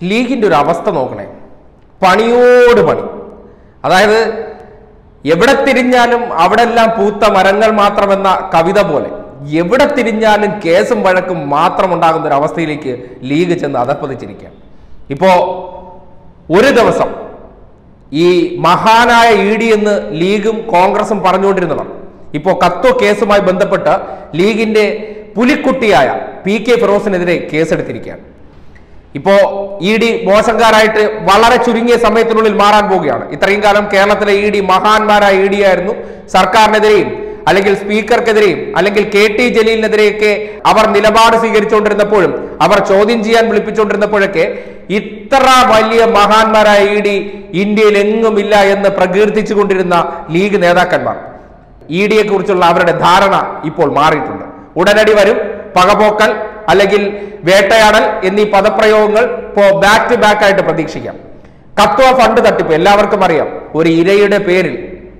ലീഗിന്റെ ഒരു അവസ്ഥ നോക്കണേ പണിയോട് പണി അതായത് എവിടെ തിരിഞ്ഞാലും അവിടെ എല്ലാം പൂത്ത മരങ്ങൾ മാത്രമെന്ന കവിത പോലെ എവിടെ തിരിഞ്ഞാലും കേസും വഴക്കും മാത്രം ഉണ്ടാകുന്ന ഒരു അവസ്ഥയിലേക്ക് ലീഗ് ചെന്ന് അതപ്പതിച്ചിരിക്കുകയാണ് ഇപ്പോ ഒരു ദിവസം ഈ മഹാനായ ഇ ഡി എന്ന് ലീഗും കോൺഗ്രസും പറഞ്ഞുകൊണ്ടിരുന്നതാണ് ഇപ്പോൾ കത്തോ കേസുമായി ബന്ധപ്പെട്ട് ലീഗിന്റെ പുലിക്കുട്ടിയായ പി കെ ഫിറോസിനെതിരെ കേസെടുത്തിരിക്കുകയാണ് ഇപ്പോ ഇ ഡി മോശക്കാരായിട്ട് വളരെ ചുരുങ്ങിയ സമയത്തിനുള്ളിൽ മാറാൻ പോവുകയാണ് ഇത്രയും കാലം കേരളത്തിലെ ഇ ഡി മഹാന്മാരായ ഇ ഡി ആയിരുന്നു സർക്കാരിനെതിരെയും അല്ലെങ്കിൽ സ്പീക്കർക്കെതിരെയും അല്ലെങ്കിൽ കെ ടി ജലീലിനെതിരെയൊക്കെ അവർ നിലപാട് സ്വീകരിച്ചുകൊണ്ടിരുന്നപ്പോഴും അവർ ചോദ്യം ചെയ്യാൻ വിളിപ്പിച്ചുകൊണ്ടിരുന്നപ്പോഴൊക്കെ ഇത്ര വലിയ മഹാന്മാരായ ഇ ഡി ഇന്ത്യയിൽ എങ്ങുമില്ല എന്ന് പ്രകീർത്തിച്ചു കൊണ്ടിരുന്ന ലീഗ് നേതാക്കന്മാർ ഇ ഡിയെ കുറിച്ചുള്ള അവരുടെ ധാരണ ഇപ്പോൾ മാറിയിട്ടുണ്ട് ഉടനടി വരും പകപോക്കൽ അല്ലെങ്കിൽ വേട്ടയാടൽ എന്നീ പദപ്രയോഗങ്ങൾ ഇപ്പോ ബാക്ക് ടു ബാക്ക് ആയിട്ട് പ്രതീക്ഷിക്കാം കത്വ ഫണ്ട് തട്ടിപ്പ് എല്ലാവർക്കും അറിയാം ഒരു ഇരയുടെ പേരിൽ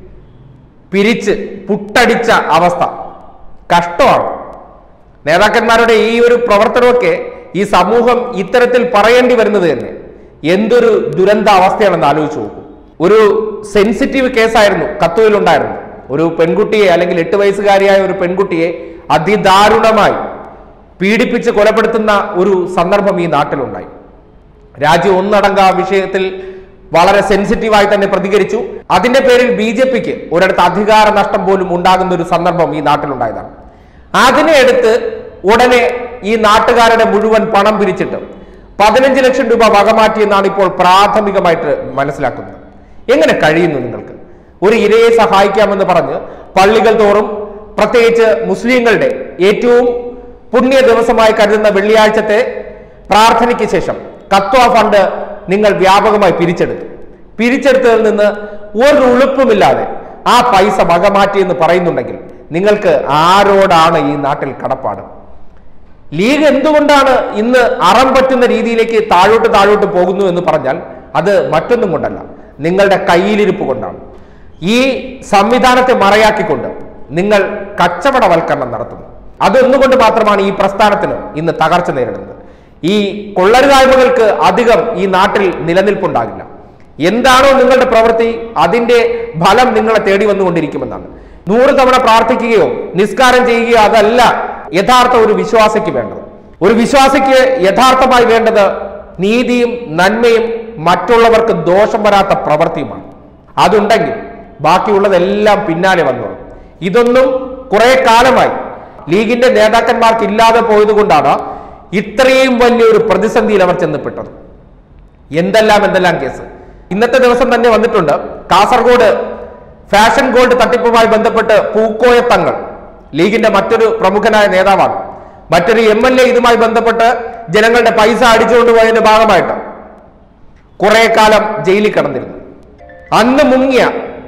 പിരിച്ച് പുട്ടടിച്ച അവസ്ഥ കഷ്ടമാണ് നേതാക്കന്മാരുടെ ഈ ഒരു പ്രവർത്തനമൊക്കെ ഈ സമൂഹം ഇത്തരത്തിൽ പറയേണ്ടി വരുന്നത് തന്നെ എന്തൊരു ദുരന്ത അവസ്ഥയാണെന്ന് ആലോചിച്ച് നോക്കൂ ഒരു സെൻസിറ്റീവ് കേസായിരുന്നു കത്തുവിലുണ്ടായിരുന്നു ഒരു പെൺകുട്ടിയെ അല്ലെങ്കിൽ എട്ട് വയസ്സുകാരിയായ ഒരു പെൺകുട്ടിയെ അതിദാരുണമായി പീഡിപ്പിച്ച് കൊലപ്പെടുത്തുന്ന ഒരു സന്ദർഭം ഈ നാട്ടിലുണ്ടായി രാജ്യം ഒന്നടങ്ക ആ വിഷയത്തിൽ വളരെ സെൻസിറ്റീവായി തന്നെ പ്രതികരിച്ചു അതിന്റെ പേരിൽ ബി ജെ പിക്ക് ഒരിടത്ത് അധികാര നഷ്ടം പോലും ഉണ്ടാകുന്ന ഒരു സന്ദർഭം ഈ നാട്ടിലുണ്ടായതാണ് അതിനെ എടുത്ത് ഉടനെ ഈ നാട്ടുകാരുടെ മുഴുവൻ പണം പിരിച്ചിട്ട് പതിനഞ്ച് ലക്ഷം രൂപ വകമാറ്റിയെന്നാണ് ഇപ്പോൾ പ്രാഥമികമായിട്ട് മനസ്സിലാക്കുന്നത് എങ്ങനെ കഴിയുന്നു നിങ്ങൾക്ക് ഒരു ഇരയെ സഹായിക്കാമെന്ന് പറഞ്ഞ് പള്ളികൾ തോറും പ്രത്യേകിച്ച് മുസ്ലിങ്ങളുടെ ഏറ്റവും പുണ്യ ദിവസമായി കരുതുന്ന വെള്ളിയാഴ്ചത്തെ പ്രാർത്ഥനയ്ക്ക് ശേഷം കത്വ ഫണ്ട് നിങ്ങൾ വ്യാപകമായി പിരിച്ചെടുത്തു പിരിച്ചെടുത്തതിൽ നിന്ന് ഒരു ഉളുപ്പുമില്ലാതെ ആ പൈസ വകമാറ്റി എന്ന് പറയുന്നുണ്ടെങ്കിൽ നിങ്ങൾക്ക് ആരോടാണ് ഈ നാട്ടിൽ കടപ്പാട് ലീഗ് എന്തുകൊണ്ടാണ് ഇന്ന് അറം പറ്റുന്ന രീതിയിലേക്ക് താഴോട്ട് താഴോട്ട് പോകുന്നു എന്ന് പറഞ്ഞാൽ അത് മറ്റൊന്നും കൊണ്ടല്ല നിങ്ങളുടെ കയ്യിലിരിപ്പ് കൊണ്ടാണ് ഈ സംവിധാനത്തെ മറയാക്കിക്കൊണ്ട് നിങ്ങൾ കച്ചവടവൽക്കരണം നടത്തുന്നു അതൊന്നുകൊണ്ട് മാത്രമാണ് ഈ പ്രസ്ഥാനത്തിന് ഇന്ന് തകർച്ച നേരിടുന്നത് ഈ കൊള്ളരുതായ്മകൾക്ക് അധികം ഈ നാട്ടിൽ നിലനിൽപ്പുണ്ടാകില്ല എന്താണോ നിങ്ങളുടെ പ്രവൃത്തി അതിന്റെ ഫലം നിങ്ങളെ തേടി വന്നുകൊണ്ടിരിക്കുമെന്നാണ് നൂറ് തവണ പ്രാർത്ഥിക്കുകയോ നിസ്കാരം ചെയ്യുകയോ അതല്ല യഥാർത്ഥ ഒരു വിശ്വാസിക്ക് വേണ്ടത് ഒരു വിശ്വാസിക്ക് യഥാർത്ഥമായി വേണ്ടത് നീതിയും നന്മയും മറ്റുള്ളവർക്ക് ദോഷം വരാത്ത പ്രവൃത്തിയുമാണ് അതുണ്ടെങ്കിൽ ബാക്കിയുള്ളതെല്ലാം പിന്നാലെ വന്നോളും ഇതൊന്നും കുറെ കാലമായി ലീഗിന്റെ നേതാക്കന്മാർക്ക് ഇല്ലാതെ പോയത് കൊണ്ടാണ് ഇത്രയും വലിയൊരു പ്രതിസന്ധിയിൽ അവർ ചെന്നപ്പെട്ടത് എന്തെല്ലാം എന്തെല്ലാം കേസ് ഇന്നത്തെ ദിവസം തന്നെ വന്നിട്ടുണ്ട് കാസർഗോഡ് ഫാഷൻ ഗോൾഡ് തട്ടിപ്പുമായി ബന്ധപ്പെട്ട് പൂക്കോയ തങ്ങൾ ലീഗിന്റെ മറ്റൊരു പ്രമുഖനായ നേതാവാണ് മറ്റൊരു എം എൽ എ ഇതുമായി ബന്ധപ്പെട്ട് ജനങ്ങളുടെ പൈസ അടിച്ചുകൊണ്ട് പോയതിന്റെ ഭാഗമായിട്ട് കുറെ കാലം ജയിലിൽ കിടന്നിരുന്നു അന്ന് മുങ്ങിയ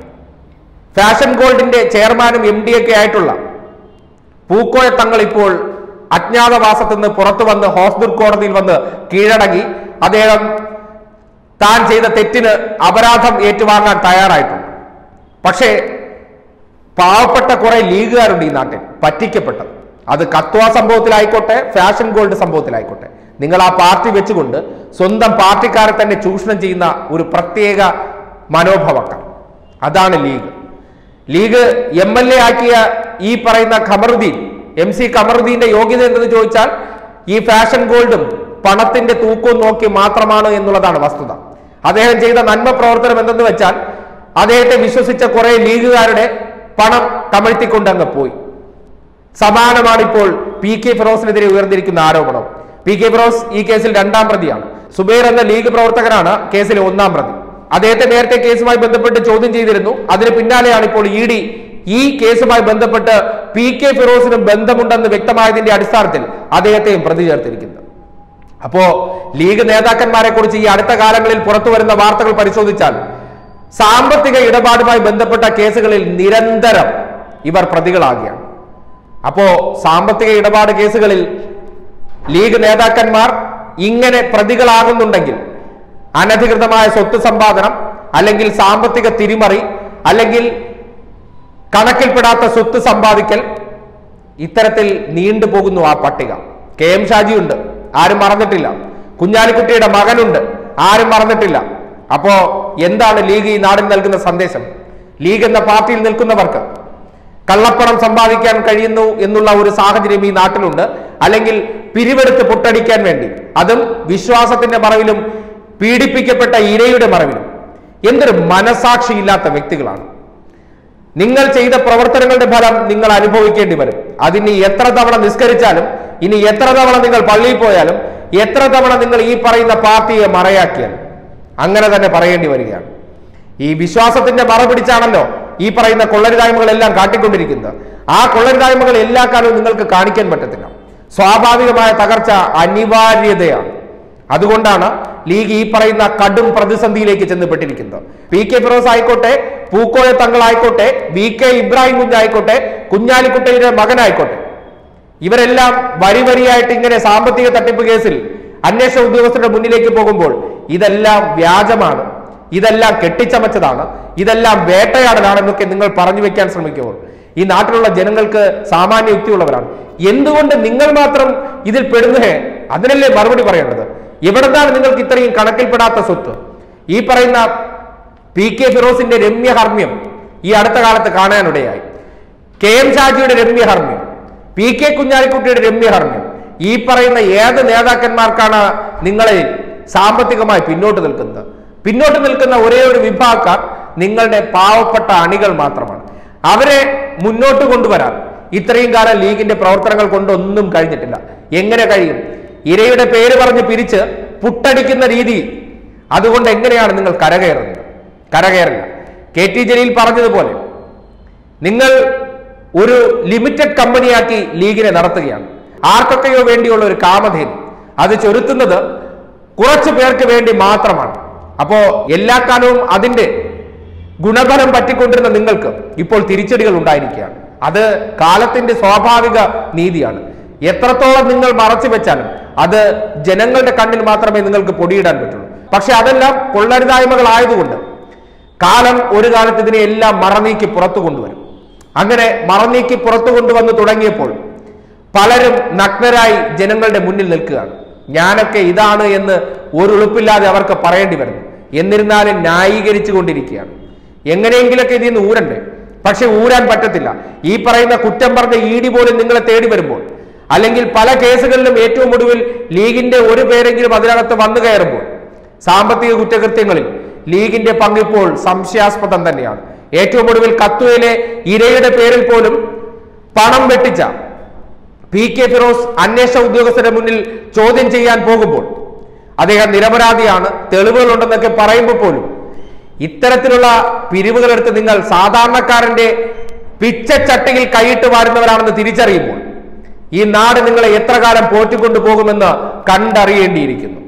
ഫാഷൻ ഗോൾഡിന്റെ ചെയർമാനും എം ഡി ഒക്കെ ആയിട്ടുള്ള പൂക്കോയ തങ്ങൾ ഇപ്പോൾ അജ്ഞാതവാസത്തിൽ നിന്ന് പുറത്തു വന്ന് ഹോസ്ദുർ കോടതിയിൽ വന്ന് കീഴടങ്ങി അദ്ദേഹം താൻ ചെയ്ത തെറ്റിന് അപരാധം ഏറ്റുവാങ്ങാൻ തയ്യാറായിട്ടുണ്ട് പക്ഷേ പാവപ്പെട്ട കുറെ ലീഗുകാരുണ്ട് ഈ നാട്ടിൽ പറ്റിക്കപ്പെട്ടത് അത് കത്വ സംഭവത്തിലായിക്കോട്ടെ ഫാഷൻ ഗോൾഡ് സംഭവത്തിലായിക്കോട്ടെ നിങ്ങൾ ആ പാർട്ടി വെച്ചുകൊണ്ട് സ്വന്തം പാർട്ടിക്കാരെ തന്നെ ചൂഷണം ചെയ്യുന്ന ഒരു പ്രത്യേക മനോഭാവക്കാർ അതാണ് league league M L A ആക്കിയ ഈ പറയുന്ന ഖമറുദ്ദീൻ എം സി ഖമറുദ്ദീന്റെ യോഗ്യത എന്തെന്ന് ചോദിച്ചാൽ ഈ ഫാഷൻ ഗോൾഡും പണത്തിന്റെ തൂക്കവും നോക്കി മാത്രമാണ് എന്നുള്ളതാണ് വസ്തുത അദ്ദേഹം ചെയ്ത നന്മ പ്രവർത്തനം എന്തെന്ന് വെച്ചാൽ അദ്ദേഹത്തെ വിശ്വസിച്ച കുറെ ലീഗുകാരുടെ പണം കമഴ്ത്തിക്കൊണ്ട് അങ്ങ് പോയി സമാനമാണ് ഇപ്പോൾ പി കെ ഫിറോസിനെതിരെ ഉയർന്നിരിക്കുന്ന ആരോപണം പി കെ ഫിറോസ് ഈ കേസിൽ രണ്ടാം പ്രതിയാണ് സുബൈർ എന്ന ലീഗ് പ്രവർത്തകനാണ് കേസിലെ ഒന്നാം പ്രതി അദ്ദേഹത്തെ നേരത്തെ കേസുമായി ബന്ധപ്പെട്ട് ചോദ്യം ചെയ്തിരുന്നു അതിന് പിന്നാലെയാണ് ഇപ്പോൾ ഇ ഡി ഈ കേസുമായി ബന്ധപ്പെട്ട് പി കെ ഫിറോസിനും ബന്ധമുണ്ടെന്ന് വ്യക്തമായതിന്റെ അടിസ്ഥാനത്തിൽ അദ്ദേഹത്തെയും പ്രതി ചേർത്തിരിക്കുന്നത് അപ്പോ ലീഗ് നേതാക്കന്മാരെ കുറിച്ച് ഈ അടുത്ത കാലങ്ങളിൽ പുറത്തു വരുന്ന വാർത്തകൾ പരിശോധിച്ചാൽ സാമ്പത്തിക ഇടപാടുമായി ബന്ധപ്പെട്ട കേസുകളിൽ നിരന്തരം ഇവർ പ്രതികളാകുകയാണ് അപ്പോ സാമ്പത്തിക ഇടപാട് കേസുകളിൽ ലീഗ് നേതാക്കന്മാർ ഇങ്ങനെ പ്രതികളാകുന്നുണ്ടെങ്കിൽ അനധികൃതമായ സ്വത്ത് സമ്പാദനം അല്ലെങ്കിൽ സാമ്പത്തിക തിരിമറി അല്ലെങ്കിൽ കണക്കിൽപ്പെടാത്ത സ്വത്ത് സമ്പാദിക്കൽ ഇത്തരത്തിൽ നീണ്ടുപോകുന്നു ആ പട്ടിക കെ എം ഷാജിയുണ്ട് ആരും മറന്നിട്ടില്ല കുഞ്ഞാലിക്കുട്ടിയുടെ മകനുണ്ട് ആരും മറന്നിട്ടില്ല അപ്പോ എന്താണ് ലീഗ് ഈ നാടിന് നൽകുന്ന സന്ദേശം ലീഗ് എന്ന പാർട്ടിയിൽ നിൽക്കുന്നവർക്ക് കള്ളപ്പണം സമ്പാദിക്കാൻ കഴിയുന്നു എന്നുള്ള ഒരു സാഹചര്യം ഈ നാട്ടിലുണ്ട് അല്ലെങ്കിൽ പിരിവെടുത്ത് പൊട്ടടിക്കാൻ വേണ്ടി അതും വിശ്വാസത്തിന്റെ മറവിലും പീഡിപ്പിക്കപ്പെട്ട ഇരയുടെ മറവിലും എന്തൊരു മനസാക്ഷിയില്ലാത്ത വ്യക്തികളാണ് നിങ്ങൾ ചെയ്ത പ്രവർത്തനങ്ങളുടെ ഫലം നിങ്ങൾ അനുഭവിക്കേണ്ടി വരും അതിനി എത്ര തവണ നിസ്കരിച്ചാലും ഇനി എത്ര തവണ നിങ്ങൾ പള്ളിയിൽ പോയാലും എത്ര തവണ നിങ്ങൾ ഈ പറയുന്ന പാർട്ടിയെ മറയാക്കിയാലും അങ്ങനെ തന്നെ പറയേണ്ടി വരികയാണ് ഈ വിശ്വാസത്തിന്റെ മറ പിടിച്ചാണല്ലോ ഈ പറയുന്ന കൊള്ളരുതായ്മകളെല്ലാം കാട്ടിക്കൊണ്ടിരിക്കുന്നത് ആ കൊള്ളരുതായ്മകൾ എല്ലാ കാലവും നിങ്ങൾക്ക് കാണിക്കാൻ പറ്റത്തില്ല സ്വാഭാവികമായ തകർച്ച അനിവാര്യതയാണ് അതുകൊണ്ടാണ് ലീഗ് ഈ പറയുന്ന കടും പ്രതിസന്ധിയിലേക്ക് ചെന്നപ്പെട്ടിരിക്കുന്നത് പി കെ ഫിറോസ് ആയിക്കോട്ടെ പൂക്കോയ തങ്ങളായിക്കോട്ടെ വി കെ ഇബ്രാഹിം കുഞ്ഞായിക്കോട്ടെ കുഞ്ഞാലിക്കുട്ടയുടെ മകനായിക്കോട്ടെ ഇവരെല്ലാം വരി വരിയായിട്ട് ഇങ്ങനെ സാമ്പത്തിക തട്ടിപ്പ് കേസിൽ അന്വേഷണ ഉദ്യോഗസ്ഥരുടെ മുന്നിലേക്ക് പോകുമ്പോൾ ഇതെല്ലാം വ്യാജമാണ് ഇതെല്ലാം കെട്ടിച്ചമച്ചതാണ് ഇതെല്ലാം വേട്ടയാടലാണെന്നൊക്കെ നിങ്ങൾ പറഞ്ഞു വെക്കാൻ ശ്രമിക്കുമ്പോൾ ഈ നാട്ടിലുള്ള ജനങ്ങൾക്ക് സാമാന്യ യുക്തിയുള്ളവരാണ് എന്തുകൊണ്ട് നിങ്ങൾ മാത്രം ഇതിൽ പെടുന്നേ അതിനല്ലേ മറുപടി പറയേണ്ടത് എവിടുന്നാണ് നിങ്ങൾക്ക് ഇത്രയും കണക്കിൽപ്പെടാത്ത സ്വത്ത് ഈ പറയുന്ന പി കെ ഫിറോസിന്റെ രമ്യഹർമ്മ്യം ഈ അടുത്ത കാലത്ത് കാണാനിടയായി കെ എം ഷാജിയുടെ രമ്യഹർമ്മ്യം പി കെ കുഞ്ഞാലിക്കുട്ടിയുടെ രമ്യഹർമ്മ്യം ഈ പറയുന്ന ഏത് നേതാക്കന്മാർക്കാണ് നിങ്ങളെ സാമ്പത്തികമായി പിന്നോട്ട് നിൽക്കുന്നത് പിന്നോട്ട് നിൽക്കുന്ന ഒരേ ഒരു വിഭാഗക്കാർ നിങ്ങളുടെ പാവപ്പെട്ട അണികൾ മാത്രമാണ് അവരെ മുന്നോട്ട് കൊണ്ടുവരാൻ ഇത്രയും കാലം ലീഗിന്റെ പ്രവർത്തനങ്ങൾ കൊണ്ടൊന്നും കഴിഞ്ഞിട്ടില്ല എങ്ങനെ കഴിയും ഇരയുടെ പേര് പറഞ്ഞ് പിരിച്ച് പുട്ടടിക്കുന്ന രീതി അതുകൊണ്ട് എങ്ങനെയാണ് നിങ്ങൾ കരകയറുന്നത് കരകയറില്ല കെ ടി ജലീൽ പറഞ്ഞതുപോലെ നിങ്ങൾ ഒരു ലിമിറ്റഡ് കമ്പനിയാക്കി ലീഗിനെ നടത്തുകയാണ് ആർക്കൊക്കെയോ വേണ്ടിയുള്ള ഒരു കാമധേനു അത് ചൊരുത്തുന്നത് കുറച്ചു പേർക്ക് വേണ്ടി മാത്രമാണ് അപ്പോ എല്ലാ കാലവും അതിന്റെ ഗുണഫലം പറ്റിക്കൊണ്ടിരുന്ന നിങ്ങൾക്ക് ഇപ്പോൾ തിരിച്ചടികൾ ഉണ്ടായിരിക്കുകയാണ് അത് കാലത്തിന്റെ സ്വാഭാവിക നീതിയാണ് എത്രത്തോളം നിങ്ങൾ മറച്ചു വെച്ചാലും അത് ജനങ്ങളുടെ കണ്ണിൽ മാത്രമേ നിങ്ങൾക്ക് പൊടിയിടാൻ പറ്റുള്ളൂ പക്ഷെ അതെല്ലാം കൊള്ളരുതായ്മകളായതുകൊണ്ട് കാലം ഒരു കാലത്ത് ഇതിനെ എല്ലാം മറനീക്കി പുറത്തു കൊണ്ടുവരും അങ്ങനെ മറനീക്കി പുറത്തു കൊണ്ടുവന്ന് തുടങ്ങിയപ്പോൾ പലരും നഗ്നരായി ജനങ്ങളുടെ മുന്നിൽ നിൽക്കുകയാണ് ഞാനൊക്കെ ഇതാണ് എന്ന് ഒരു ഉളുപ്പില്ലാതെ അവർക്ക് പറയേണ്ടി വരുന്നു എന്നിരുന്നാലും ന്യായീകരിച്ചു കൊണ്ടിരിക്കുകയാണ് എങ്ങനെയെങ്കിലൊക്കെ ഇതിൽ നിന്ന് ഊരണ്ടേ പക്ഷെ ഊരാൻ പറ്റത്തില്ല ഈ പറയുന്ന കുറ്റം പറഞ്ഞ ഈടി പോലും നിങ്ങളെ തേടി വരുമ്പോൾ അല്ലെങ്കിൽ പല കേസുകളിലും ഏറ്റവും ഒടുവിൽ ലീഗിന്റെ ഒരു പേരെങ്കിലും അതിനകത്ത് വന്നു കയറുമ്പോൾ സാമ്പത്തിക കുറ്റകൃത്യങ്ങളിൽ ലീഗിന്റെ പങ്കിപ്പോൾ സംശയാസ്പദം തന്നെയാണ് ഏറ്റവും ഒടുവിൽ കത്തുവയിലെ ഇരയുടെ പേരിൽ പോലും പണം വെട്ടിച്ച പി കെ ഫിറോസ് അന്വേഷണ ഉദ്യോഗസ്ഥരുടെ മുന്നിൽ ചോദ്യം ചെയ്യാൻ പോകുമ്പോൾ അദ്ദേഹം നിരപരാധിയാണ് തെളിവുകളുണ്ടെന്നൊക്കെ പറയുമ്പോൾ പോലും ഇത്തരത്തിലുള്ള പിരിവുകളെടുത്ത് നിങ്ങൾ സാധാരണക്കാരന്റെ പിച്ചച്ചട്ടിയിൽ കൈയിട്ട് വാരുന്നവരാണെന്ന് തിരിച്ചറിയുമ്പോൾ ഈ നാട് നിങ്ങളെ എത്ര കാലം പോറ്റിക്കൊണ്ടു പോകുമെന്ന് കണ്ടറിയേണ്ടിയിരിക്കുന്നു